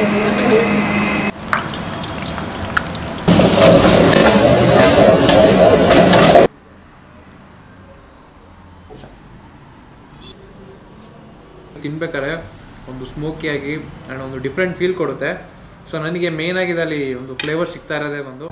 ತಿನ್ಬೇಕಾದ್ರೆ ಒಂದು ಸ್ಮೋಕಿಯಾಗಿ ಆ್ಯಂಡ್ ಒಂದು ಡಿಫ್ರೆಂಟ್ ಫೀಲ್ ಕೊಡುತ್ತೆ ಸೊ ನನಗೆ ಮೇನ್ ಆಗಿ ಅಲ್ಲಿ ಒಂದು ಫ್ಲೇವರ್ ಸಿಗ್ತಾ ಇರೋದೇ ಒಂದು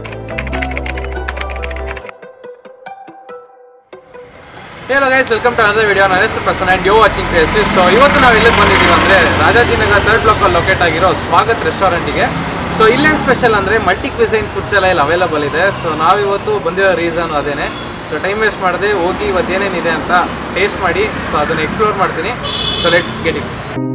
hello guys welcome to another video ನನ್ನ ಹೆಸರು Prasanna and you're watching place so ಇವತ್ತು ನಾವು ಎಲ್ಲಿಗೆ ಬಂದಿದ್ದೀವಿ ಅಂದರೆ ರಾಜಾಜಿನಗರ ಥರ್ಡ್ ಬ್ಲಾಕಲ್ಲಿ ಲೊಕೇಟ್ ಆಗಿರೋ ಸ್ವಾಗತ್ ರೆಸ್ಟೋರೆಂಟಿಗೆ ಸೊ ಇಲ್ಲೇನು ಸ್ಪೆಷಲ್ ಅಂದರೆ ಮಲ್ಟಿ ಕ್ವಿಸೈನ್ ಫುಡ್ಸ್ ಎಲ್ಲ ಇಲ್ಲಿ ಅವೈಲಬಲ್ ಇದೆ ಸೊ ನಾವಿವತ್ತು ಬಂದಿರೋ ರೀಸನ್ ಅದೇನೆ ಸೊ ಟೈಮ್ ವೇಸ್ಟ್ ಮಾಡದೆ ಹೋಗಿ ಇವತ್ತು ಏನೇನಿದೆ ಅಂತ ಟೇಸ್ಟ್ ಮಾಡಿ ಸೊ ಅದನ್ನು ಎಕ್ಸ್ಪ್ಲೋರ್ ಮಾಡ್ತೀನಿ so let's get it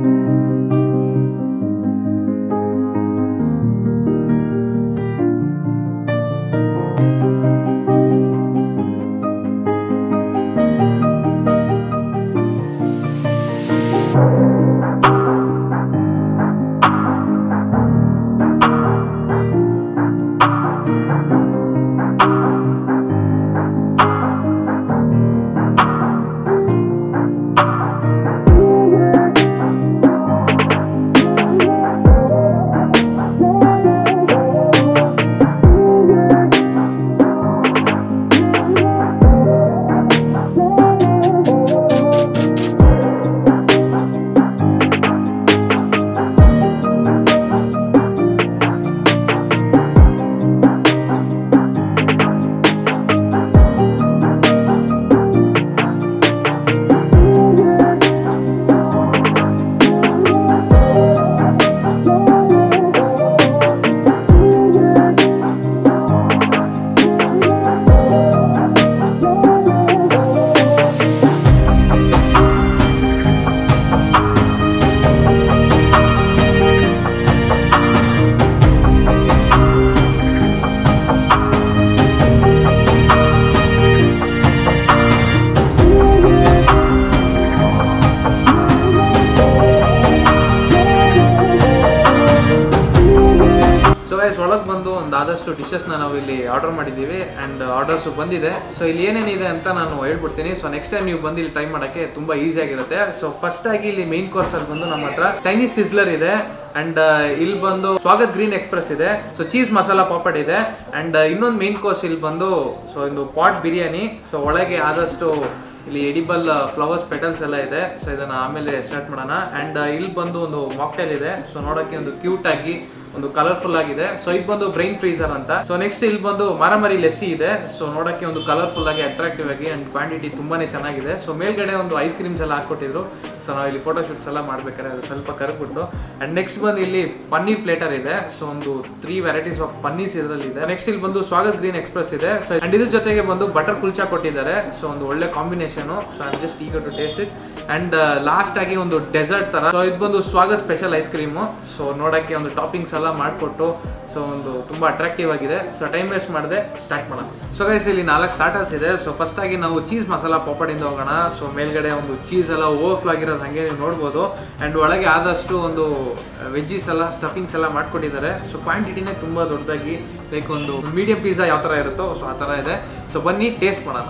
so guys ಒಳಗೆ ಬಂದು ಒಂದು ಆದಷ್ಟು ಡಿಶಸ್ನ ನಾವು ಇಲ್ಲಿ ಆರ್ಡರ್ ಮಾಡಿದ್ದೀವಿ ಆ್ಯಂಡ್ ಆರ್ಡರ್ಸು ಬಂದಿದೆ ಸೊ ಇಲ್ಲಿ ಏನೇನಿದೆ ಅಂತ ನಾನು ಹೇಳ್ಬಿಡ್ತೀನಿ ಸೊ ನೆಕ್ಸ್ಟ್ ಟೈಮ್ ನೀವು ಬಂದು ಇಲ್ಲಿ ಟ್ರೈ ಮಾಡೋಕ್ಕೆ ತುಂಬ ಈಸಿ ಆಗಿರುತ್ತೆ ಸೊ ಫಸ್ಟ್ ಆಗಿ ಇಲ್ಲಿ ಮೇನ್ ಕೋರ್ಸಲ್ಲಿ ಬಂದು ನಮ್ಮ ಹತ್ರ ಚೈನೀಸ್ ಸಿಸ್ಲರ್ ಇದೆ ಅಂಡ್ ಇಲ್ಲಿ ಬಂದು ಸ್ವಾಗತ್ ಗ್ರೀನ್ ಎಕ್ಸ್ಪ್ರೆಸ್ ಇದೆ ಸೊ ಚೀಸ್ ಮಸಾಲ ಪಾಪಡ್ ಇದೆ ಅಂಡ್ ಇನ್ನೊಂದು ಮೇನ್ ಕೋರ್ಸ್ ಇಲ್ಲಿ ಬಂದು ಸೊ ಒಂದು ಪಾಟ್ ಬಿರಿಯಾನಿ ಸೊ ಒಳಗೆ ಆದಷ್ಟು ಇಲ್ಲಿ ಎಡಿಬಲ್ ಫ್ಲವರ್ಸ್ ಪೆಟಲ್ಸ್ ಎಲ್ಲ ಇದೆ ಸೊ ಇದನ್ನ ಆಮೇಲೆ ಸ್ಟಾರ್ಟ್ ಮಾಡೋಣ ಅಂಡ್ ಇಲ್ಲಿ ಬಂದು ಒಂದು ಮಾಕ್ಟೇಲ್ ಇದೆ ಸೊ ನೋಡೋಕ್ಕೆ ಒಂದು ಕ್ಯೂಟ್ ಆಗಿ ಒಂದು ಕಲರ್ಫುಲ್ ಆಗಿದೆ ಸೊ ಇದು ಬಂದು ಬ್ರೈನ್ ಫ್ರೀಸರ್ ಅಂತ ಸೊ ನೆಕ್ಸ್ಟ್ ಇಲ್ಲಿ ಬಂದು ಮಾರಾಮರಿ ಲೆಸ್ಸಿ ಇದೆ ಸೊ ನೋಡೋಕ್ಕೆ ಒಂದು ಕಲರ್ಫುಲ್ ಆಗಿ ಅಟ್ರಾಕ್ಟಿವ್ ಆಗಿ ಅಂಡ್ ಕ್ವಾಂಟಿಟಿ ತುಂಬಾನೇ ಚೆನ್ನಾಗಿದೆ ಸೊ ಮೇಲ್ಗಡೆ ಒಂದು ಐಸ್ ಕ್ರೀಮ್ಸ್ ಎಲ್ಲ ಹಾಕೊಟ್ಟಿದ್ರು ಸೊ ನಾವು ಇಲ್ಲಿ ಫೋಟೋ ಶೂಟ್ಸ್ ಎಲ್ಲ ಮಾಡ್ಬೇಕಾದ್ರೆ ಅದು ಸ್ವಲ್ಪ ಕರ್ಬಿಟ್ಟು ಅಂಡ್ ನೆಕ್ಸ್ಟ್ ಬಂದು ಇಲ್ಲಿ ಪನ್ನೀರ್ ಪ್ಲೇಟರ್ ಇದೆ ಸೊ ಒಂದು ತ್ರೀ ವೆರೈಟೀಸ್ ಆಫ್ ಪನ್ನೀರ್ಸ್ ಇದರಲ್ಲಿ ಇದೆ ನೆಕ್ಸ್ಟ್ ಇಲ್ಲಿ ಬಂದು ಸ್ವಾಗತ್ ಗ್ರೀನ್ ಎಕ್ಸ್ಪ್ರೆಸ್ ಇದೆ ಸೊ ಅಂಡ್ ಇದ್ರ ಜೊತೆಗೆ ಬಂದು ಬಟರ್ ಕುಲ್ಚಾ ಕೊಟ್ಟಿದ್ದಾರೆ ಸೊ ಒಂದು ಒಳ್ಳೆ ಕಾಂಬಿನೇಷನ್ ಸೊ ಐ ಜಸ್ಟ್ ಈಗ to taste it and last ಆಗಿ ಒಂದು ಡೆಸರ್ಟ್ ತರ ಸೊ ಇದು ಬಂದು Swagat special ice cream so ನೋಡಕ್ಕೆ ಒಂದು ಟಾಪಿಂಗ್ಸ್ ಎಲ್ಲ ಮಾಡಿಕೊಟ್ಟು ಸೊ ಒಂದು ತುಂಬಾ ಅಟ್ರಾಕ್ಟಿವ್ ಆಗಿದೆ ಸೊ ಟೈಮ್ ವೇಸ್ಟ್ ಮಾಡದೆ ಸ್ಟಾರ್ಟ್ ಮಾಡೋಣ ಸೊ ಗೈಸ್ ಇಲ್ಲಿ ನಾಲ್ಕು ಸ್ಟಾರ್ಟರ್ಸ್ ಇದೆ ಸೊ ಫಸ್ಟ್ ಆಗಿ ನಾವು ಚೀಸ್ ಮಸಾಲ ಪಾಪಡಿಂದ ಹೋಗೋಣ ಸೊ ಮೇಲ್ಗಡೆ ಒಂದು ಚೀಸ್ ಎಲ್ಲ ಓವರ್ಫ್ಲೋ ಆಗಿರೋದು ಹಾಗೆ ನೀವು ನೋಡ್ಬೋದು ಅಂಡ್ ಒಳಗೆ ಆದಷ್ಟು ಒಂದು ವೆಜ್ಜೀಸ್ ಎಲ್ಲ ಸ್ಟಫಿಂಗ್ಸ್ ಎಲ್ಲ ಮಾಡ್ಕೊಟ್ಟಿದ್ದಾರೆ ಸೊ ಕ್ವಾಂಟಿಟಿನೇ ತುಂಬಾ ದೊಡ್ಡದಾಗಿ ಲೈಕ್ ಒಂದು ಮೀಡಿಯಂ ಪಿಜ್ಜಾ ಯಾವ ಥರ ಇರುತ್ತೋ ಸೊ ಆ ಥರ ಇದೆ ಸೊ ಬನ್ನಿ ಟೇಸ್ಟ್ ಮಾಡೋಣ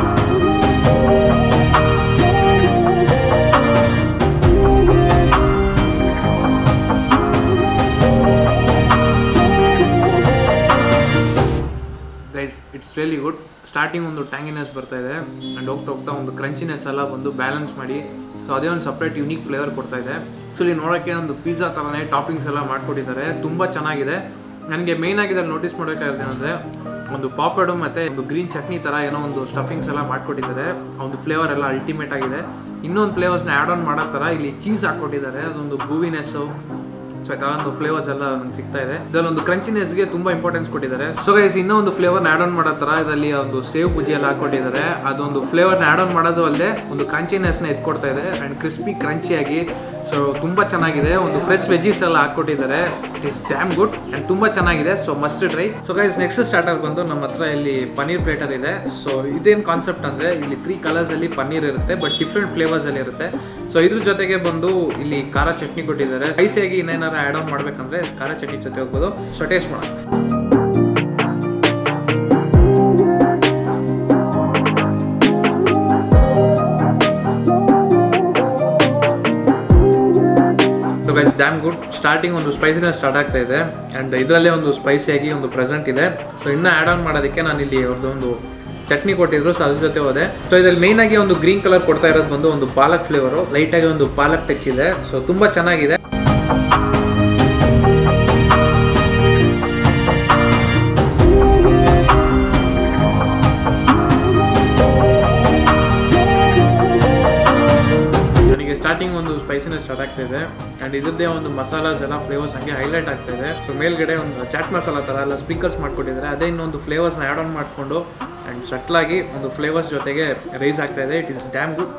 guys it's really good starting ಒಂದು ಟ್ಯಾಂಗಿನೆಸ್ ಬರ್ತಾ ಇದೆ ಆ್ಯಂಡ್ ಹೋಗ್ತಾ ಹೋಗ್ತಾ ಒಂದು ಕ್ರಂಚಿನೆಸ್ ಎಲ್ಲ ಬಂದು ಬ್ಯಾಲೆನ್ಸ್ ಮಾಡಿ ಸೊ ಅದೇ ಒಂದು ಸಪ್ರೇಟ್ ಯುನೀಕ್ ಫ್ಲೇವರ್ ಕೊಡ್ತಾ ಇದೆ ಸೊ ಇಲ್ಲಿ ನೋಡೋಕ್ಕೆ ಒಂದು ಪಿಜ್ಜಾ ಥರನೇ ಟಾಪಿಂಗ್ಸ್ ಎಲ್ಲ ಮಾಡ್ಕೊಟ್ಟಿದ್ದಾರೆ ತುಂಬ ಚೆನ್ನಾಗಿದೆ ನನಗೆ ಮೇಯ್ನ್ ಆಗಿ ಇದ್ರಲ್ಲಿ ನೋಟಿಸ್ ಮಾಡಬೇಕಾಗಿರೋದು ಏನಂದರೆ ಒಂದು ಪಾಪಡು ಮತ್ತು ಒಂದು ಗ್ರೀನ್ ಚಟ್ನಿ ಥರ ಏನೋ ಒಂದು ಸ್ಟಫಿಂಗ್ಸ್ ಎಲ್ಲ ಮಾಡ್ಕೊಟ್ಟಿದ್ದಾರೆ ಆ ಒಂದು ಫ್ಲೇವರ್ ಎಲ್ಲ ಅಲ್ಟಿಮೇಟ್ ಆಗಿದೆ ಇನ್ನೊಂದು ಫ್ಲೇವರ್ಸ್ನ ಆ್ಯಡ್ ಆನ್ ಮಾಡೋ ಥರ ಇಲ್ಲಿ ಚೀಸ್ ಹಾಕ್ಕೊಟ್ಟಿದ್ದಾರೆ ಅದೊಂದು ಗೂವಿನೆಸ್ಸು ಸೊ ಈ ಥರ ಒಂದು ಫ್ಲೇವರ್ಸ್ ಎಲ್ಲ ನಂಗೆ ಸಿಗ್ತಾ ಇದೆ ಇದರಲ್ಲಿ ಒಂದು ಕ್ರಂಚಿನೆಸ್ಗೆ ತುಂಬ ಇಂಪಾರ್ಟೆನ್ಸ್ ಕೊಟ್ಟಿದ್ದಾರೆ ಸೊ ಗೈಸ್ ಇನ್ನೂ ಒಂದು ಫ್ಲೇವರ್ನ ಆ್ಯಡ್ ಆನ್ ಮಾಡೋ ಥರ ಇದರಲ್ಲಿ ಒಂದು ಸೇವ್ ಬುಜ್ಜಿ ಎಲ್ಲ ಹಾಕೊಟ್ಟಿದ್ದಾರೆ ಅದೊಂದು ಫ್ಲೇವರ್ನ ಆ್ಯಡ್ ಆನ್ ಮಾಡೋದು ಅಲ್ಲದೆ ಒಂದು ಕ್ರಂಚಿನೆಸ್ನ ಎತ್ಕೊಡ್ತಾ ಇದೆ ಆ್ಯಂಡ್ ಕ್ರಿಸ್ಪಿ ಕ್ರಂಚಿಯಾಗಿ ಸೊ ತುಂಬ ಚೆನ್ನಾಗಿದೆ ಒಂದು ಫ್ರೆಶ್ ವೆಜ್ಜೀಸ್ ಎಲ್ಲ ಹಾಕ್ಕೊಟ್ಟಿದ್ದಾರೆ it is damn good and ತುಂಬ ಚೆನ್ನಾಗಿದೆ so must try so guys next starter ಬಂದು ನಮ್ಮ ಹತ್ರ ಇಲ್ಲಿ ಪನ್ನೀರ್ ಪ್ಲೇಟರ್ ಇದೆ ಸೊ ಇದೇನು ಕಾನ್ಸೆಪ್ಟ್ ಅಂದರೆ ಇಲ್ಲಿ ತ್ರೀ ಕಲರ್ಸಲ್ಲಿ ಪನ್ನೀರ್ ಇರುತ್ತೆ ಬಟ್ ಡಿಫ್ರೆಂಟ್ ಫ್ಲೇವರ್ಸಲ್ಲಿ ಇರುತ್ತೆ ಸೊ ಇದ್ರ ಜೊತೆಗೆ ಬಂದು ಇಲ್ಲಿ ಖಾರ ಚಟ್ನಿ ಕೊಟ್ಟಿದ್ದಾರೆ ಸ್ಪೈಸಿಯಾಗಿ ಇನ್ನೇನಾರು ಆ್ಯಡ್ ಆನ್ ಮಾಡ್ಬೇಕಂದ್ರೆ ಖಾರ ಚಟ್ನಿ ಜೊತೆ ಹೋಗ್ಬೋದು ಸೊ ಟೇಸ್ಟ್ ಮಾಡೋಣ so guys damn good starting ಒಂದು ಸ್ಪೈಸಿನ ಸ್ಟಾರ್ಟ್ ಆಗ್ತಾ ಇದೆ ಆ್ಯಂಡ್ ಇದರಲ್ಲೇ ಒಂದು ಸ್ಪೈಸಿಯಾಗಿ ಒಂದು ಪ್ರೆಸೆಂಟ್ ಇದೆ ಸೊ ಇನ್ನೂ ಆ್ಯಡ್ ಆನ್ ಮಾಡೋದಕ್ಕೆ ನಾನು ಇಲ್ಲಿ ಅವ್ರದ್ದು ಒಂದು ಚಟ್ನಿ ಕೊಟ್ಟಿದ್ರು ಸೊ ಅದ್ರ ಜೊತೆ ಹೋದೆ ಸೊ ಇದ್ರಲ್ಲಿ ಮೇನ್ ಆಗಿ ಒಂದು ಗ್ರೀನ್ ಕಲರ್ ಕೊಡ್ತಾ ಇರೋದು ಬಂದು ಒಂದು ಪಾಲಕ್ ಫ್ಲೇವರು ಲೈಟಾಗಿ ಒಂದು ಪಾಲಕ್ ಟಚ್ ಇದೆ ಸೊ ತುಂಬ ಚೆನ್ನಾಗಿದೆ ನನಗೆ ಸ್ಟಾರ್ಟಿಂಗ್ ಒಂದು ಸ್ಪೈಸಿನ ಸ್ಟಾರ್ಟ್ ಆಗ್ತಾ ಇದೆ ಆ್ಯಂಡ್ ಇದ್ರದ್ದೇ ಒಂದು ಮಸಾಲಾಸ್ ಎಲ್ಲ ಫ್ಲೇವರ್ಸ್ ಹಂಗೆ ಹೈಲೈಟ್ ಆಗ್ತಾ ಇದೆ ಸೊ ಮೇಲ್ಗಡೆ ಒಂದು ಚಾಟ್ ಮಸಾಲ ಥರ ಎಲ್ಲ ಸ್ಪ್ರಿಂಕಲ್ಸ್ ಮಾಡ್ಕೊಟ್ಟಿದ್ದಾರೆ ಅದೇ ಇನ್ನೊಂದು ಫ್ಲೇವರ್ಸ್ನ ಆ್ಯಡ್ ಆನ್ ಮಾಡಿಕೊಂಡು ಆ್ಯಂಡ್ ಸಟ್ಲಾಗಿ ಒಂದು ಫ್ಲೇವರ್ಸ್ ಜೊತೆಗೆ ರೈಸ್ ಆಗ್ತಾ ಇದೆ it is damn good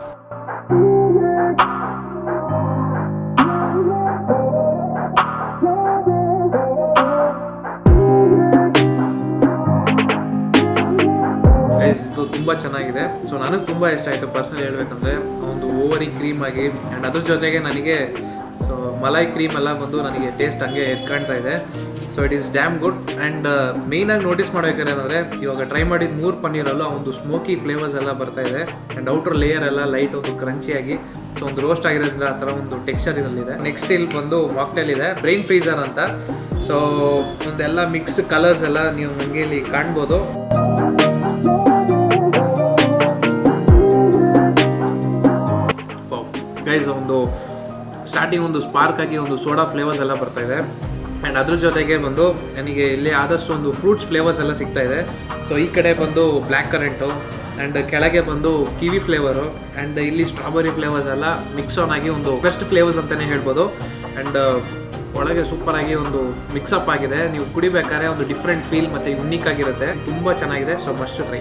Guys, ಇದು ತುಂಬ ಚೆನ್ನಾಗಿದೆ ಸೊ ನನಗೆ ತುಂಬ ಇಷ್ಟ ಆಯಿತು ಪರ್ಸನಲ್ ಹೇಳ್ಬೇಕಂದ್ರೆ ಒಂದು ಓವರಿ ಕ್ರೀಮ್ ಆಗಿ ಆ್ಯಂಡ್ ಅದ್ರ ಜೊತೆಗೆ ನನಗೆ ಸೊ ಮಲೈ ಕ್ರೀಮ್ ಎಲ್ಲ ಬಂದು ನನಗೆ ಟೇಸ್ಟ್ ಹಂಗೆ ಎತ್ಕೊಳ್ತಾ ಇದೆ so it is damn good and ಮೇಯ್ನಾಗಿ ನೋಟಿಸ್ ಮಾಡ್ಬೇಕಾದ್ರೆ ಏನಂದರೆ ಇವಾಗ ಟ್ರೈ ಮಾಡಿದ ಮೂರು ಪನ್ನೀರಲ್ಲೂ ಒಂದು ಸ್ಮೋಕಿ ಫ್ಲೇವರ್ಸ್ ಎಲ್ಲ ಬರ್ತಾ ಇದೆ ಆ್ಯಂಡ್ ಔಟರ್ ಲೇಯರ್ ಎಲ್ಲ ಲೈಟ್ ಒಂದು ಕ್ರಂಚಿಯಾಗಿ ಸೊ ಒಂದು ರೋಸ್ಟ್ ಆಗಿರೋದ್ರಿಂದ ಆ ಥರ ಒಂದು ಟೆಕ್ಸ್ಚರ್ ಇದರಲ್ಲಿದೆ ನೆಕ್ಸ್ಟ್ ಇಲ್ಲಿ ಬಂದು ಮಾಕ್ಟೇಲ್ ಇದೆ ಬ್ರೈನ್ ಫ್ರೀಸರ್ ಅಂತ ಸೊ ಒಂದೆಲ್ಲ ಮಿಕ್ಸ್ಡ್ ಕಲರ್ಸ್ ಎಲ್ಲ ನೀವು ನನಗೆ ಇಲ್ಲಿ ಕಾಣ್ಬೋದು ಗೈಸ್ ಒಂದು ಸ್ಟಾರ್ಟಿಂಗ್ ಒಂದು ಸ್ಪಾರ್ಕ್ ಆಗಿ ಒಂದು ಸೋಡಾ ಫ್ಲೇವರ್ಸ್ ಎಲ್ಲ ಬರ್ತಾ ಇದೆ ಆ್ಯಂಡ್ ಅದ್ರ ಜೊತೆಗೆ ಬಂದು ನನಗೆ ಇಲ್ಲಿ ಆದಷ್ಟು ಒಂದು ಫ್ರೂಟ್ಸ್ ಫ್ಲೇವರ್ಸ್ ಎಲ್ಲ ಸಿಗ್ತಾ ಇದೆ ಸೊ ಈ ಕಡೆ ಬಂದು ಬ್ಲ್ಯಾಕ್ ಕರೆಂಟು ಆ್ಯಂಡ್ ಕೆಳಗೆ ಬಂದು ಕಿವಿ ಫ್ಲೇವರು ಆ್ಯಂಡ್ ಇಲ್ಲಿ ಸ್ಟ್ರಾಬೆರಿ ಫ್ಲೇವರ್ಸ್ ಎಲ್ಲ ಮಿಕ್ಸ್ ಆನ್ ಆಗಿ ಒಂದು ಬೆಸ್ಟ್ ಫ್ಲೇವರ್ಸ್ ಅಂತಲೇ ಹೇಳ್ಬೋದು ಆ್ಯಂಡ್ ಒಳಗೆ ಸೂಪರ್ ಆಗಿ ಒಂದು ಮಿಕ್ಸಪ್ ಆಗಿದೆ ನೀವು ಕುಡಿಬೇಕಾದ್ರೆ ಒಂದು ಡಿಫ್ರೆಂಟ್ ಫೀಲ್ ಮತ್ತು ಯುನೀಕ್ ಆಗಿರುತ್ತೆ ತುಂಬ ಚೆನ್ನಾಗಿದೆ so must try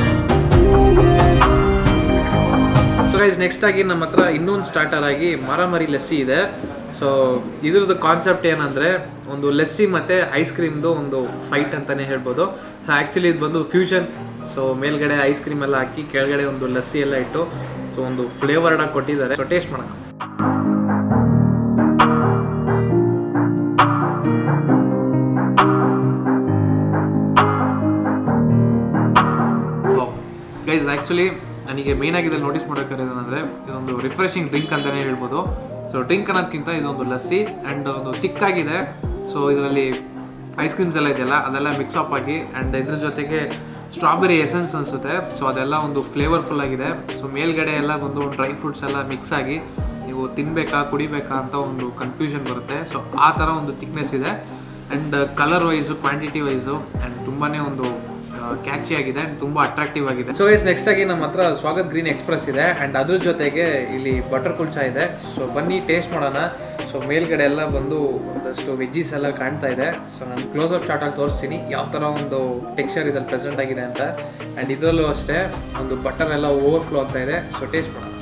so guys next ಆಗಿ ನಮ್ಮ ಹತ್ರ ಇನ್ನೊಂದು ಸ್ಟಾರ್ಟರ್ ಆಗಿ ಮಾರಾಮರಿ ಲಸ್ಸಿ ಇದೆ ಸೊ ಇದ್ರದ್ದು ಕಾನ್ಸೆಪ್ಟ್ ಏನಂದರೆ ಒಂದು ಲಸ್ಸಿ ಮತ್ತು ಐಸ್ ಕ್ರೀಮ್ದು ಒಂದು ಫೈಟ್ ಅಂತಲೇ ಹೇಳ್ಬೋದು ಆ್ಯಕ್ಚುಲಿ ಇದು ಬಂದು ಫ್ಯೂಷನ್ ಸೊ ಮೇಲ್ಗಡೆ ಐಸ್ ಕ್ರೀಮ್ ಎಲ್ಲ ಹಾಕಿ ಕೆಳಗಡೆ ಒಂದು ಲಸ್ಸಿ ಎಲ್ಲ ಇಟ್ಟು ಸೊ ಒಂದು ಫ್ಲೇವರ್ಡಾಗಿ ಕೊಟ್ಟಿದ್ದಾರೆ ಸೊ ಟೇಸ್ಟ್ ಮಾಡೋಣ ಗೈಸ್ ಆ್ಯಕ್ಚುಲಿ ನನಗೆ ಮೇಯ್ನಾಗಿ ಇದ್ರಲ್ಲಿ ನೋಟಿಸ್ ಮಾಡೋಕ್ಕಾರೆ ಏನಂದರೆ ಇದೊಂದು ರಿಫ್ರೆಶಿಂಗ್ ಡ್ರಿಂಕ್ ಅಂತಲೇ ಹೇಳ್ಬೋದು ಸೊ ಡ್ರಿಂಕ್ ಅನ್ನೋದಕ್ಕಿಂತ ಇದೊಂದು ಲಸ್ಸಿ ಆ್ಯಂಡ್ ಒಂದು ತಿಕ್ಕಾಗಿದೆ ಸೊ ಇದರಲ್ಲಿ ಐಸ್ ಕ್ರೀಮ್ಸ್ ಎಲ್ಲ ಇದೆಯಲ್ಲ ಅದೆಲ್ಲ ಮಿಕ್ಸ್ ಅಪ್ ಆಗಿ ಆ್ಯಂಡ್ ಇದ್ರ ಜೊತೆಗೆ ಸ್ಟ್ರಾಬೆರಿ ಎಸೆನ್ಸ್ ಅನಿಸುತ್ತೆ ಸೊ ಅದೆಲ್ಲ ಒಂದು ಫ್ಲೇವರ್ಫುಲ್ ಆಗಿದೆ ಸೊ ಮೇಲ್ಗಡೆ ಎಲ್ಲ ಬಂದು ಡ್ರೈ ಫ್ರೂಟ್ಸ್ ಎಲ್ಲ ಮಿಕ್ಸ್ ಆಗಿ ನೀವು ತಿನ್ನಬೇಕಾ ಕುಡಿಬೇಕಾ ಅಂತ ಒಂದು ಕನ್ಫ್ಯೂಷನ್ ಬರುತ್ತೆ ಸೊ ಆ ಥರ ಒಂದು ಥಿಕ್ನೆಸ್ ಇದೆ and colour wise quantity wise and ತುಂಬಾ ಒಂದು ಕ್ಯಾಚಿ ಆಗಿದೆ ಆ್ಯಂಡ್ ತುಂಬ ಅಟ್ರಾಕ್ಟಿವ್ ಆಗಿದೆ ಸೊ ಗೈಸ್ ನೆಕ್ಸ್ಟ್ ಆಗಿ ನಮ್ಮ ಹತ್ರ ಸ್ವಾಗತ್ ಗ್ರೀನ್ ಎಕ್ಸ್ಪ್ರೆಸ್ ಇದೆ ಆ್ಯಂಡ್ ಅದ್ರ ಜೊತೆಗೆ ಇಲ್ಲಿ ಬಟರ್ ಕುಲ್ಚಾ ಇದೆ ಸೊ ಬನ್ನಿ ಟೇಸ್ಟ್ ಮಾಡೋಣ ಸೊ ಮೇಲ್ಗಡೆ ಎಲ್ಲ ಬಂದು ಒಂದಷ್ಟು ವೆಜ್ಜೀಸ್ ಎಲ್ಲ ಕಾಣ್ತಾ ಇದೆ ಸೊ ನಾನು ಕ್ಲೋಸ್ ಅಪ್ ಶಾರ್ಟಲ್ಲಿ ತೋರಿಸ್ತೀನಿ ಯಾವ ಥರ ಒಂದು ಟೆಕ್ಸ್ಚರ್ ಇದ್ರಲ್ಲಿ ಪ್ರೆಸೆಂಟ್ ಆಗಿದೆ ಅಂತ ಆ್ಯಂಡ್ ಇದರಲ್ಲೂ ಅಷ್ಟೇ ಒಂದು ಬಟರ್ ಎಲ್ಲ ಓವರ್ಫ್ಲೋ ಆಗ್ತಾ ಇದೆ ಸೊ ಟೇಸ್ಟ್ ಮಾಡೋಣ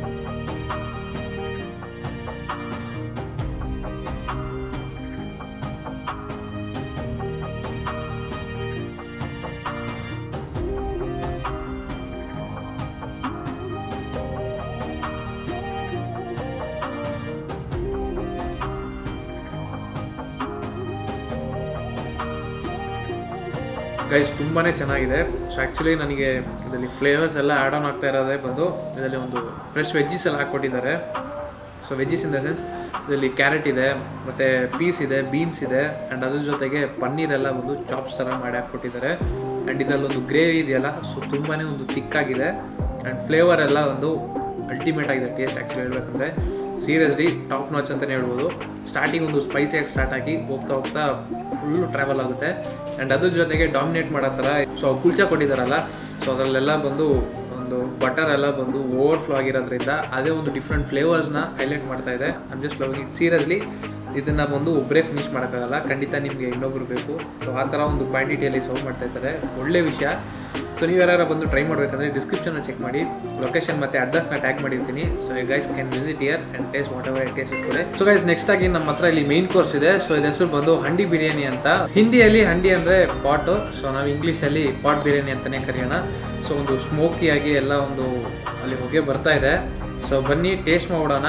ಗೈಸ್ ತುಂಬಾ ಚೆನ್ನಾಗಿದೆ ಸೊ ಆ್ಯಕ್ಚುಲಿ ನನಗೆ ಇದರಲ್ಲಿ ಫ್ಲೇವರ್ಸ್ ಎಲ್ಲ ಆ್ಯಡ್ ಆನ್ ಆಗ್ತಾ ಇರೋದೇ ಬಂದು ಇದರಲ್ಲಿ ಒಂದು ಫ್ರೆಶ್ ವೆಜ್ಜೀಸ್ ಎಲ್ಲ ಹಾಕ್ಕೊಟ್ಟಿದ್ದಾರೆ so veggies in the sense ಇದರಲ್ಲಿ ಕ್ಯಾರೆಟ್ ಇದೆ ಮತ್ತು ಪೀಸ್ ಇದೆ ಬೀನ್ಸ್ ಇದೆ ಆ್ಯಂಡ್ ಅದ್ರ ಜೊತೆಗೆ ಪನ್ನೀರೆಲ್ಲ ಒಂದು ಚಾಪ್ಸ್ ಥರ ಮಾಡಿ ಹಾಕ್ಕೊಟ್ಟಿದ್ದಾರೆ ಆ್ಯಂಡ್ ಇದರಲ್ಲಿ ಒಂದು ಗ್ರೇವಿ ಇದೆಯಲ್ಲ ಸೊ ತುಂಬಾ ಒಂದು ತಿಕ್ಕಾಗಿದೆ ಆ್ಯಂಡ್ ಫ್ಲೇವರ್ ಎಲ್ಲ ಒಂದು ಅಲ್ಟಿಮೇಟ್ ಆಗಿದೆ ಟೇಸ್ಟ್ ಆ್ಯಕ್ಚುಲಿ ಹೇಳ್ಬೇಕಂದ್ರೆ ಸೀರಿಯಸ್ಲಿ ಟಾಪ್ ನಾಚ್ ಅಂತಲೇ ಹೇಳ್ಬೋದು ಸ್ಟಾರ್ಟಿಂಗ್ ಒಂದು ಸ್ಪೈಸಿಯಾಗಿ ಸ್ಟಾರ್ಟ್ ಆಗಿ ಹೋಗ್ತಾ ಹೋಗ್ತಾ ಫುಲ್ಲು ಟ್ರಾವೆಲ್ ಆಗುತ್ತೆ ಆ್ಯಂಡ್ ಅದ್ರ ಜೊತೆಗೆ ಡಾಮಿನೇಟ್ ಮಾಡೋ ಥರ ಸೊ ಕುಲ್ಚಾ ಕೊಟ್ಟಿದ್ದಾರಲ್ಲ ಸೊ ಅದರಲ್ಲೆಲ್ಲ ಬಂದು ಒಂದು ಬಟರ್ ಎಲ್ಲ ಬಂದು ಓವರ್ಫ್ಲೋ ಆಗಿರೋದ್ರಿಂದ ಅದೇ ಒಂದು ಡಿಫ್ರೆಂಟ್ ಫ್ಲೇವರ್ಸ್ನ ಹೈಲೈಟ್ ಮಾಡ್ತಾ ಇದೆ I'm just love it seriously ಇದನ್ನು ಬಂದು ಒಬ್ಬರೇ ಫಿನಿಶ್ ಮಾಡೋಕ್ಕಾಗಲ್ಲ ಖಂಡಿತ ನಿಮಗೆ ಇನ್ನೊಬ್ರು ಬೇಕು ಸೊ ಆ ಥರ ಒಂದು ಕ್ವಾಂಟಿಟಿಯಲ್ಲಿ ಸರ್ವ್ ಮಾಡ್ತಾ ಇದ್ದಾರೆ ಒಳ್ಳೆ ವಿಷಯ ಸೊ ನೀವು ಯಾರು ಬಂದು ಟ್ರೈ ಮಾಡಬೇಕಂದ್ರೆ ಡಿಸ್ಕ್ರಿಪ್ಷನ್ನ ಚೆಕ್ ಮಾಡಿ ಲೊಕೇಶನ್ ಮತ್ತು ಅಡ್ರೆಸ್ನ ಟ್ಯಾಗ್ ಮಾಡಿರ್ತೀನಿ so you guys can visit here and taste whatever taste ಇಟ್ಕೊಳ್ಳಿ ಸೊ ಗೈಸ್ ನೆಕ್ಸ್ಟ್ ಆಗಿ ನಮ್ಮ ಹತ್ರ ಇಲ್ಲಿ ಮೇನ್ ಕೋರ್ಸ್ ಇದೆ ಸೊ ಇದ್ರ ಹೆಸರು ಬಂದು ಹಂಡಿ ಬಿರಿಯಾನಿ ಅಂತ ಹಿಂದಿಯಲ್ಲಿ ಹಂಡಿ ಅಂದರೆ ಪಾಟು ಸೊ ನಾವು ಇಂಗ್ಲೀಷಲ್ಲಿ ಪಾಟ್ ಬಿರಿಯಾನಿ ಅಂತಲೇ ಕರೆಯೋಣ ಸೊ ಒಂದು ಸ್ಮೋಕಿಯಾಗಿ ಎಲ್ಲ ಒಂದು ಅಲ್ಲಿ ಹೊಗೆ ಬರ್ತಾ ಇದೆ ಸೊ ಬನ್ನಿ ಟೇಸ್ಟ್ ಮಾಡೋಣ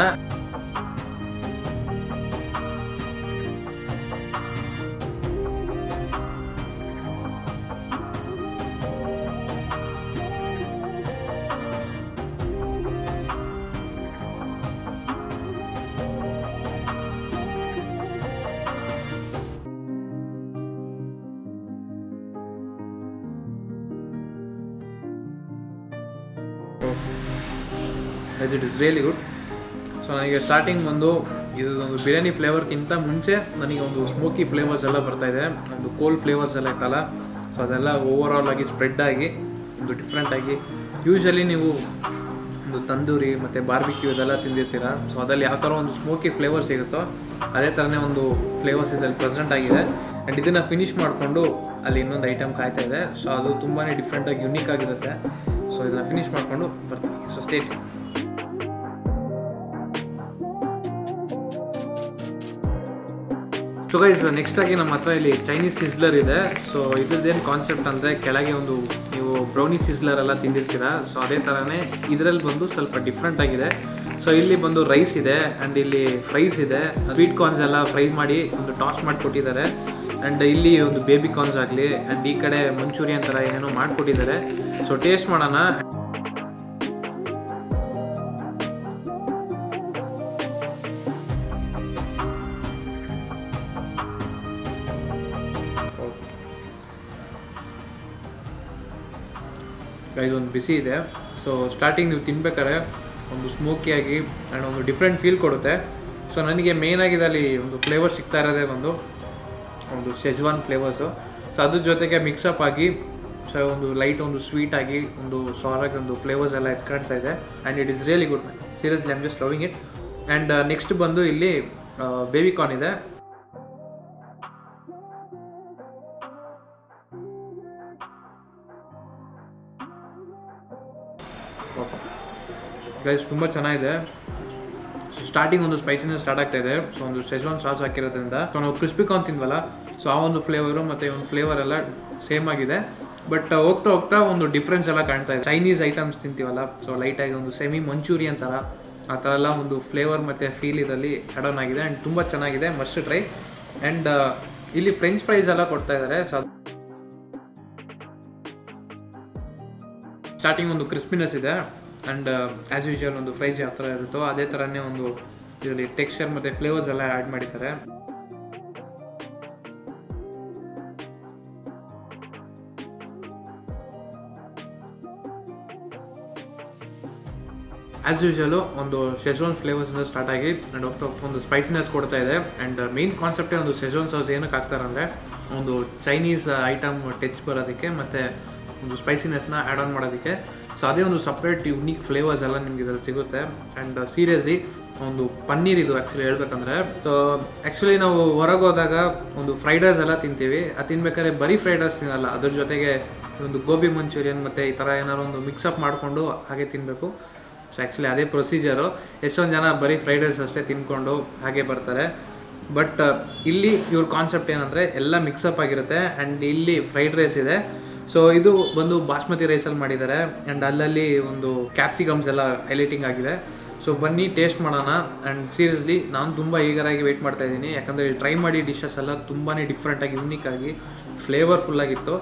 as it is really good so ನನಗೆ ಸ್ಟಾರ್ಟಿಂಗ್ ಒಂದು ಇದು ಒಂದು ಬಿರಿಯಾನಿ ಫ್ಲೇವರ್ಗಿಂತ ಮುಂಚೆ ನನಗೆ ಒಂದು ಸ್ಮೋಕಿ ಫ್ಲೇವರ್ಸ್ ಎಲ್ಲ ಬರ್ತಾ ಇದೆ ಒಂದು ಕೋಲ್ಡ್ ಫ್ಲೇವರ್ಸ್ ಎಲ್ಲ ಇತ್ತಲ್ಲ ಸೊ ಅದೆಲ್ಲ ಓವರ್ ಆಲ್ ಆಗಿ ಸ್ಪ್ರೆಡ್ ಆಗಿ ಒಂದು ಡಿಫ್ರೆಂಟ್ ಆಗಿ ಯೂಶಲಿ ನೀವು ಒಂದು ತಂದೂರಿ ಮತ್ತು ಬಾರ್ಬಿಕ್ಯೂ ಇದೆಲ್ಲ ತಿಂದಿರ್ತೀರ ಸೊ ಅದ್ರಲ್ಲಿ ಯಾವ ಥರ ಒಂದು ಸ್ಮೋಕಿ ಫ್ಲೇವರ್ ಸಿಗುತ್ತೋ ಅದೇ ಥರನೇ ಒಂದು ಫ್ಲೇವರ್ಸ್ ಇದರಲ್ಲಿ ಪ್ರೆಸೆಂಟ್ ಆಗಿದೆ ಆ್ಯಂಡ್ ಇದನ್ನು ಫಿನಿಷ್ ಮಾಡಿಕೊಂಡು ಅಲ್ಲಿ ಇನ್ನೊಂದು ಐಟಮ್ ಕಾಯ್ತಾ ಇದೆ ಸೊ ಅದು ತುಂಬಾ ಡಿಫ್ರೆಂಟಾಗಿ ಯುನೀಕ್ ಆಗಿರುತ್ತೆ ಸೊ ಇದನ್ನು ಫಿನಿಷ್ ಮಾಡಿಕೊಂಡು ಬರ್ತೀನಿ so state so guys next ಆಗಿ ನಮ್ಮ ಹತ್ರ ಇಲ್ಲಿ ಚೈನೀಸ್ ಸಿಸ್ಲರ್ ಇದೆ ಸೊ ಇದ್ರದ್ದೇನು ಕಾನ್ಸೆಪ್ಟ್ ಅಂದರೆ ಕೆಳಗೆ ಒಂದು ನೀವು ಬ್ರೌನಿ ಸಿಸ್ಲರ್ ಎಲ್ಲ ತಿಂದಿರ್ತೀರಾ ಸೊ ಅದೇ ಥರನೇ ಇದರಲ್ಲಿ ಬಂದು ಸ್ವಲ್ಪ ಡಿಫ್ರೆಂಟ್ ಆಗಿದೆ ಸೊ ಇಲ್ಲಿ ಬಂದು ರೈಸ್ ಇದೆ ಆ್ಯಂಡ್ ಇಲ್ಲಿ ಫ್ರೈಸ್ ಇದೆ ಸ್ವೀಟ್ ಕಾರ್ನ್ಸ್ ಎಲ್ಲ ಫ್ರೈ ಮಾಡಿ ಒಂದು ಟಾಸ್ ಮಾಡಿಕೊಟ್ಟಿದ್ದಾರೆ ಆ್ಯಂಡ್ ಇಲ್ಲಿ ಒಂದು ಬೇಬಿ ಕಾರ್ನ್ಸ್ ಆಗಲಿ ಆ್ಯಂಡ್ ಈ ಕಡೆ ಮಂಚೂರಿಯನ್ ಥರ ಏನೇನೋ ಮಾಡಿಕೊಟ್ಟಿದ್ದಾರೆ ಸೊ ಟೇಸ್ಟ್ ಮಾಡೋಣ ಇದೊಂದು ಬಿಸಿ ಇದೆ ಸೊ ಸ್ಟಾರ್ಟಿಂಗ್ ನೀವು ತಿನ್ಬೇಕಾದ್ರೆ ಒಂದು ಸ್ಮೋಕಿಯಾಗಿ ಆ್ಯಂಡ್ ಒಂದು ಡಿಫ್ರೆಂಟ್ ಫೀಲ್ ಕೊಡುತ್ತೆ ಸೊ ನನಗೆ ಮೇನ್ ಆಗಿ ಅಲ್ಲಿ ಒಂದು ಫ್ಲೇವರ್ ಸಿಗ್ತಾ ಇರೋದೇ ಒಂದು ಒಂದು ಶೆಜ್ವಾನ್ ಫ್ಲೇವರ್ಸು ಸೊ ಅದ್ರ ಜೊತೆಗೆ ಮಿಕ್ಸಪ್ ಆಗಿ ಸೊ ಒಂದು ಲೈಟ್ ಒಂದು ಸ್ವೀಟ್ ಆಗಿ ಒಂದು ಸಾರಾಗಿ ಒಂದು ಫ್ಲೇವರ್ಸ್ ಎಲ್ಲ ಎತ್ಕೊಳ್ತಾ ಇದೆ and it is really good seriously I'm just loving it and next ಬಂದು ಇಲ್ಲಿ ಬೇಬಿ ಕಾರ್ನ್ ಇದೆ ಗೈಸ್ ತುಂಬ ಚೆನ್ನಾಗಿದೆ ಸೊ ಸ್ಟಾರ್ಟಿಂಗ್ ಒಂದು ಸ್ಪೈಸಿನೆಸ್ ಸ್ಟಾರ್ಟ್ ಆಗ್ತಾ ಇದೆ ಸೊ ಒಂದು ಸೆಜ್ವಾನ್ ಸಾಸ್ ಹಾಕಿರೋದ್ರಿಂದ ಸೊ ನಾವು ಕ್ರಿಸ್ಪಿ ಕಾರ್ನ್ ತಿನ್ವಲ್ಲ ಸೊ ಆ ಒಂದು ಫ್ಲೇವರು ಮತ್ತು ಒಂದು ಫ್ಲೇವರ್ ಎಲ್ಲ ಸೇಮ್ ಆಗಿದೆ ಬಟ್ ಹೋಗ್ತಾ ಹೋಗ್ತಾ ಒಂದು ಡಿಫ್ರೆನ್ಸ್ ಎಲ್ಲ ಕಾಣ್ತಾ ಇದೆ ಚೈನೀಸ್ ಐಟಮ್ಸ್ ತಿಂತೀವಲ್ಲ ಸೊ ಲೈಟಾಗಿ ಒಂದು ಸೆಮಿ ಮಂಚೂರಿಯನ್ ಥರ ಆ ಥರ ಎಲ್ಲ ಒಂದು ಫ್ಲೇವರ್ ಮತ್ತು ಫೀಲ್ ಇದರಲ್ಲಿ ಆ್ಯಡ್ ಆನ್ ಆಗಿದೆ ಆ್ಯಂಡ್ ತುಂಬ ಚೆನ್ನಾಗಿದೆ ಮಸ್ಟ್ ಟ್ರೈ ಆ್ಯಂಡ್ ಇಲ್ಲಿ ಫ್ರೆಂಚ್ ಫ್ರೈಸ್ ಎಲ್ಲ ಕೊಡ್ತಾ ಇದ್ದಾರೆ ಸೊ ಸ್ಟಾರ್ಟಿಂಗ್ ಒಂದು ಕ್ರಿಸ್ಪಿನೆಸ್ ಇದೆ ಆ್ಯಂಡ್ ಆ್ಯಸ್ ಯೂಶುವಲ್ ಒಂದು ಫ್ರೈಸ್ ಯಾವ ಥರ ಇರುತ್ತೋ ಅದೇ ಥರನೇ ಒಂದು ಇದರಲ್ಲಿ ಟೆಕ್ಸ್ಚರ್ ಮತ್ತು ಫ್ಲೇವರ್ಸ್ ಎಲ್ಲ ಆ್ಯಡ್ ಮಾಡಿದ್ದಾರೆ ಆ್ಯಸ್ ಯೂಶುವಲು ಒಂದು ಶೆಜ್ವಾನ್ ಫ್ಲೇವರ್ಸಿಂದ ಸ್ಟಾರ್ಟ್ ಆಗಿ ಆ್ಯಂಡ್ ಹೋಗ್ತಾ ಹೋಗ್ತಾ ಒಂದು ಸ್ಪೈಸಿನೆಸ್ ಕೊಡ್ತಾ ಇದೆ ಆ್ಯಂಡ್ ಮೇನ್ ಕಾನ್ಸೆಪ್ಟೇ ಒಂದು ಶೆಜ್ವಾನ್ ಸಾಸ್ ಏನಕ್ಕೆ ಹಾಕ್ತಾರೆ ಅಂದರೆ ಒಂದು ಚೈನೀಸ್ ಐಟಮ್ ಟಚ್ ಬರೋದಕ್ಕೆ ಮತ್ತು ಒಂದು ಸ್ಪೈಸಿನೆಸ್ನ ಆ್ಯಡ್ ಆನ್ ಮಾಡೋದಕ್ಕೆ ಸೊ ಅದೇ ಒಂದು ಸಪ್ರೇಟ್ ಯುನೀಕ್ ಫ್ಲೇವರ್ಸ್ ಎಲ್ಲ ನಿಮ್ಗೆ ಇದ್ರಲ್ಲಿ ಸಿಗುತ್ತೆ ಆ್ಯಂಡ್ ಸೀರಿಯಸ್ಲಿ ಒಂದು ಪನ್ನೀರ್ ಇದು ಆ್ಯಕ್ಚುಲಿ ಹೇಳ್ಬೇಕಂದ್ರೆ ಸೊ ಆ್ಯಕ್ಚುಲಿ ನಾವು ಹೊರಗೆ ಹೋದಾಗ ಒಂದು ಫ್ರೈಡ್ ರೈಸ್ ಎಲ್ಲ ತಿಂತೀವಿ ಅದು ತಿನ್ಬೇಕಾದ್ರೆ ಬರೀ ಫ್ರೈಡ್ ರೈಸ್ ತಿನ್ನಲ್ಲ ಅದ್ರ ಜೊತೆಗೆ ಒಂದು ಗೋಬಿ ಮಂಚೂರಿಯನ್ ಮತ್ತು ಈ ಥರ ಏನಾದ್ರು ಒಂದು ಮಿಕ್ಸಪ್ ಮಾಡಿಕೊಂಡು ಹಾಗೆ ತಿನ್ನಬೇಕು ಸೊ ಆ್ಯಕ್ಚುಲಿ ಅದೇ ಪ್ರೊಸೀಜರು ಎಷ್ಟೊಂದು ಜನ ಬರೀ ಫ್ರೈಡ್ ರೈಸ್ ಅಷ್ಟೇ ತಿನ್ಕೊಂಡು ಹಾಗೆ ಬರ್ತಾರೆ ಬಟ್ ಇಲ್ಲಿ ಇವ್ರ ಕಾನ್ಸೆಪ್ಟ್ ಏನಂದರೆ ಎಲ್ಲ ಮಿಕ್ಸಪ್ ಆಗಿರುತ್ತೆ ಆ್ಯಂಡ್ ಇಲ್ಲಿ ಫ್ರೈಡ್ ರೈಸ್ ಇದೆ ಸೊ ಇದು ಬಂದು ಬಾಸ್ಮತಿ ರೈಸಲ್ಲಿ ಮಾಡಿದ್ದಾರೆ ಆ್ಯಂಡ್ ಅಲ್ಲಲ್ಲಿ ಒಂದು ಕ್ಯಾಪ್ಸಿಕಮ್ಸ್ ಎಲ್ಲ ಹೈಲೈಟಿಂಗ್ ಆಗಿದೆ ಸೊ ಬನ್ನಿ ಟೇಸ್ಟ್ ಮಾಡೋಣ ಆ್ಯಂಡ್ ಸೀರಿಯಸ್ಲಿ ನಾನು ತುಂಬ ಈಗರಾಗಿ ವೆಯ್ಟ್ ಮಾಡ್ತಾ ಇದ್ದೀನಿ ಯಾಕಂದರೆ ಟ್ರೈ ಮಾಡಿ ಡಿಶಸ್ ಎಲ್ಲ ತುಂಬಾ ಡಿಫ್ರೆಂಟಾಗಿ ಯುನೀಕ್ ಆಗಿ ಫ್ಲೇವರ್ಫುಲ್ ಆಗಿತ್ತು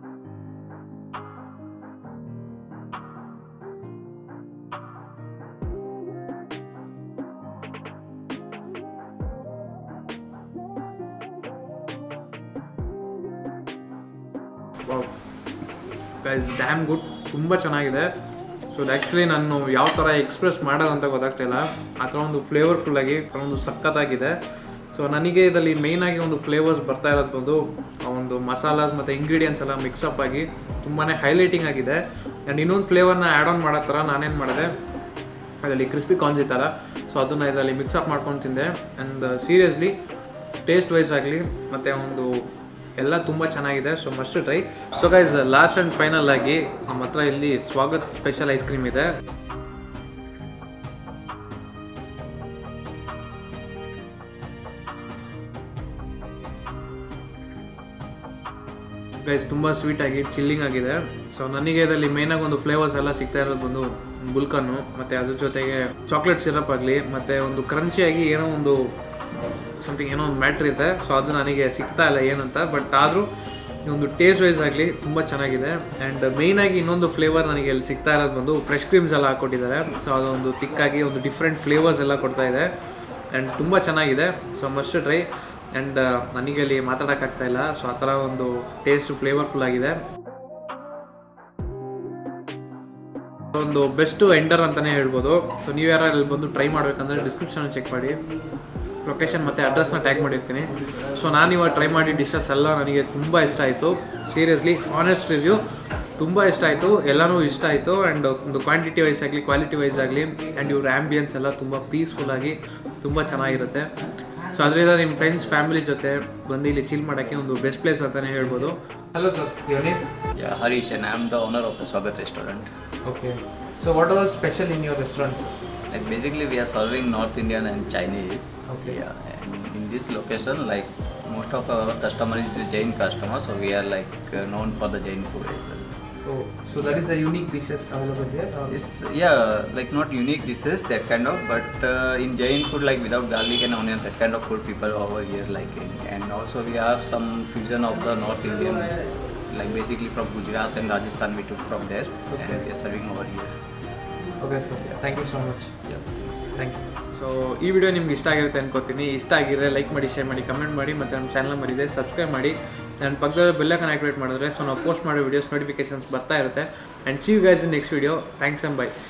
ಗೈಸ್ ಡ್ಯಾಮ್ ಗುಡ್ ತುಂಬ ಚೆನ್ನಾಗಿದೆ ಸೊ ಅದು ಆ್ಯಕ್ಚುಲಿ ನಾನು ಯಾವ ಥರ ಎಕ್ಸ್ಪ್ರೆಸ್ ಮಾಡೋದು ಅಂತ ಗೊತ್ತಾಗ್ತಿಲ್ಲ ಆ ಥರ ಒಂದು ಫ್ಲೇವರ್ಫುಲ್ಲಾಗಿ ಆ ಥರ ಒಂದು ಸಖತ್ತಾಗಿದೆ ಸೊ ನನಗೆ ಇದರಲ್ಲಿ ಮೇಯ್ನಾಗಿ ಒಂದು ಫ್ಲೇವರ್ಸ್ ಬರ್ತಾ ಇರೋದು ಬಂದು ಆ ಒಂದು ಮಸಾಲಾಸ್ ಮತ್ತು ಇಂಗ್ರೀಡಿಯೆಂಟ್ಸ್ ಎಲ್ಲ ಮಿಕ್ಸಪ್ ಆಗಿ ತುಂಬಾ ಹೈಲೈಟಿಂಗ್ ಆಗಿದೆ ಆ್ಯಂಡ್ ಇನ್ನೊಂದು ಫ್ಲೇವರ್ನ ಆ್ಯಡ್ ಆನ್ ಮಾಡೋ ಥರ ನಾನೇನು ಮಾಡಿದೆ ಅದರಲ್ಲಿ ಕ್ರಿಸ್ಪಿ ಕಾನ್ಸ್ ಇತ್ತಲ್ಲ ಸೊ ಅದನ್ನು ಇದರಲ್ಲಿ ಮಿಕ್ಸಪ್ ಮಾಡ್ಕೊಂಡು ತಿಂದೆ ಆ್ಯಂಡ್ ಸೀರಿಯಸ್ಲಿ ಟೇಸ್ಟ್ ವೈಸ್ ಆಗಲಿ ಮತ್ತು ಒಂದು ಎಲ್ಲ ತುಂಬ ಚೆನ್ನಾಗಿದೆ so must try so guys last and final ಆಗಿ ನಮ್ಮ ಹತ್ರ ಇಲ್ಲಿ ಸ್ವಾಗತ್ ಸ್ಪೆಷಲ್ ಐಸ್ ಕ್ರೀಮ್ ಇದೆ ಗೈಸ್ ತುಂಬ ಸ್ವೀಟಾಗಿ ಚಿಲ್ಲಿಂಗ್ ಆಗಿದೆ ಸೊ ನನಗೆ ಇದರಲ್ಲಿ ಮೇನಾಗಿ ಒಂದು ಫ್ಲೇವರ್ಸ್ ಎಲ್ಲ ಸಿಗ್ತಾ ಇರೋದು ಬಂದು ಗುಲ್ಕನ್ನು ಮತ್ತು ಅದ್ರ ಜೊತೆಗೆ ಚಾಕ್ಲೇಟ್ ಸಿರಪ್ ಆಗಲಿ ಮತ್ತು ಒಂದು ಕ್ರಂಚಿಯಾಗಿ ಏನೋ ಒಂದು ಸಮಥಿಂಗ್ ಏನೋ ಒಂದು ಮ್ಯಾಟ್ರ್ ಇದೆ ಸೊ ಅದು ನನಗೆ ಸಿಗ್ತಾ ಇಲ್ಲ ಏನಂತ ಬಟ್ ಆದರೂ ಒಂದು ಟೇಸ್ಟ್ ವೈಸ್ ಆಗಲಿ ತುಂಬ ಚೆನ್ನಾಗಿದೆ ಆ್ಯಂಡ್ ಮೇಯ್ನಾಗಿ ಇನ್ನೊಂದು ಫ್ಲೇವರ್ ನನಗೆ ಇಲ್ಲಿ ಸಿಗ್ತಾ ಇರೋದು ಬಂದು ಫ್ರೆಶ್ ಕ್ರೀಮ್ಸ್ ಎಲ್ಲ ಹಾಕ್ಕೊಟ್ಟಿದ್ದಾರೆ ಸೊ ಅದೊಂದು ತಿಕ್ಕಾಗಿ ಒಂದು ಡಿಫ್ರೆಂಟ್ ಫ್ಲೇವರ್ಸ್ ಎಲ್ಲ ಕೊಡ್ತಾ ಇದೆ ಆ್ಯಂಡ್ ತುಂಬ ಚೆನ್ನಾಗಿದೆ ಸೊ ಮಸ್ಟ್ ಟ್ರೈ ಆ್ಯಂಡ್ ನನಗೆ ಅಲ್ಲಿ ಮಾತಾಡೋಕ್ಕಾಗ್ತಾ ಇಲ್ಲ ಸೊ ಆ ಥರ ಒಂದು ಟೇಸ್ಟ್ ಫ್ಲೇವರ್ಫುಲ್ ಆಗಿದೆ ಒಂದು ಬೆಸ್ಟ್ ಎಂಡರ್ ಅಂತಲೇ ಹೇಳ್ಬೋದು ಸೊ ನೀವು ಯಾರು ಅಲ್ಲಿ ಬಂದು ಟ್ರೈ ಮಾಡಬೇಕಂದ್ರೆ ಡಿಸ್ಕ್ರಿಪ್ಷನ್ ಚೆಕ್ ಮಾಡಿ ಲೊಕೇಶನ್ ಮತ್ತು ಅಡ್ರೆಸ್ನ ಟ್ಯಾಗ್ ಮಾಡಿರ್ತೀನಿ ಸೊ ನಾನು ಇವಾಗ ಟ್ರೈ ಮಾಡಿ ಡಿಶಸ್ ಎಲ್ಲ ನನಗೆ ತುಂಬ ಇಷ್ಟ ಆಯಿತು ಸೀರಿಯಸ್ಲಿ ಆನೆಸ್ಟ್ ರಿವ್ಯೂ ತುಂಬ ಇಷ್ಟ ಆಯಿತು ಎಲ್ಲನೂ ಇಷ್ಟ ಆಯಿತು ಆ್ಯಂಡ್ ಒಂದು ಕ್ವಾಂಟಿಟಿ ವೈಸ್ ಆಗಲಿ ಕ್ವಾಲಿಟಿ ವೈಸ್ ಆಗಲಿ ಆ್ಯಂಡ್ ಇವ್ರ ಆ್ಯಂಬಿಯನ್ಸ್ ಎಲ್ಲ ತುಂಬ ಪೀಸ್ಫುಲ್ಲಾಗಿ ತುಂಬ ಚೆನ್ನಾಗಿರುತ್ತೆ ಸೊ ಅದರಿಂದ ನಿಮ್ಮ ಫ್ರೆಂಡ್ಸ್ ಫ್ಯಾಮಿಲಿ ಜೊತೆ ಬಂದು ಇಲ್ಲಿ ಚಿಲ್ ಮಾಡೋಕ್ಕೆ ಒಂದು ಬೆಸ್ಟ್ ಪ್ಲೇಸ್ ಅಂತಲೇ ಹೇಳ್ಬೋದು hello sir your name Yeah, Harish, and I'm the owner of the Swagat restaurant. Okay so what are special in your restaurant Like basically, we are serving North Indian and Chinese. Okay. Yeah, and in this location, like most of our customer is Jain customer, so we are like uh, known for the Jain food as well. Oh so that is the unique dishes available here It's yeah, like not unique dishes that kind of, but uh, in Jain food, like without garlic and onion, that kind of food people over here liking. And also we have some fusion of the North Indian, like basically from Gujarat and Rajasthan, we took from there, Okay. and we are serving over here. Okay sir thank you so much Yeah. Thank you so ಈ video ನಿಮ್ಗೆ ಇಷ್ಟ ಆಗಿರುತ್ತೆ ಅನ್ಕೋತೀನಿ ಇಷ್ಟ ಆಗಿದ್ರೆ like ಮಾಡಿ share ಮಾಡಿ comment ಮಾಡಿ ಮತ್ತು ನಮ್ಮ ಚಾನಲ್ ಮರಿದೆ ಸಬ್ಸ್ಕ್ರೈಬ್ ಮಾಡಿ ನನ್ನ ಪಕ್ಕದಲ್ಲಿ ಬೆಲ್ಲೈಕನ್ ಆಕ್ಟಿವೇಟ್ ಮಾಡಿದ್ರೆ ಸೊ ನಾವು ಪೋಸ್ಟ್ ಮಾಡೋ ವೀಡಿಯೋಸ್ ನೋಟಿಫಿಕೇಶನ್ಸ್ ಬರ್ತಾ ಇರುತ್ತೆ and see you guys in next video thanks and by